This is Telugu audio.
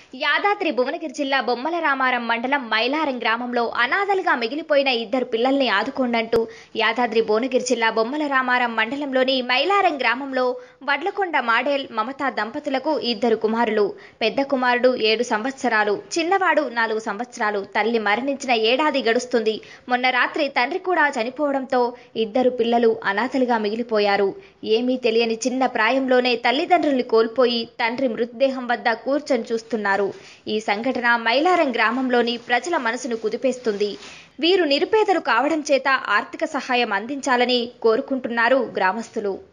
యాదాద్రి భువనగిరి జిల్లా బొమ్మల రామారం మండలం మైలారం గ్రామంలో అనాథలుగా మిగిలిపోయిన ఇద్దరు పిల్లల్ని ఆదుకోండంటూ యాదాద్రి భువనగిరి జిల్లా బొమ్మల రామారం మండలంలోని మైలారం గ్రామంలో వడ్లకొండ మాడేల్ మమతా దంపతులకు ఇద్దరు కుమారులు పెద్ద కుమారుడు ఏడు సంవత్సరాలు చిన్నవాడు నాలుగు సంవత్సరాలు తల్లి మరణించిన ఏడాది గడుస్తుంది మొన్న రాత్రి తండ్రి కూడా చనిపోవడంతో ఇద్దరు పిల్లలు అనాథలుగా మిగిలిపోయారు ఏమీ తెలియని చిన్న ప్రాయంలోనే తల్లిదండ్రుల్ని కోల్పోయి తండ్రి మృతదేహం వద్ద కూర్చొని చూస్తున్నారు ఈ సంఘటన మైలారం గ్రామంలోని ప్రజల మనసును కుదిపేస్తుంది వీరు నిరుపేదలు కావడం చేత ఆర్థిక సహాయం అందించాలని కోరుకుంటున్నారు గ్రామస్తులు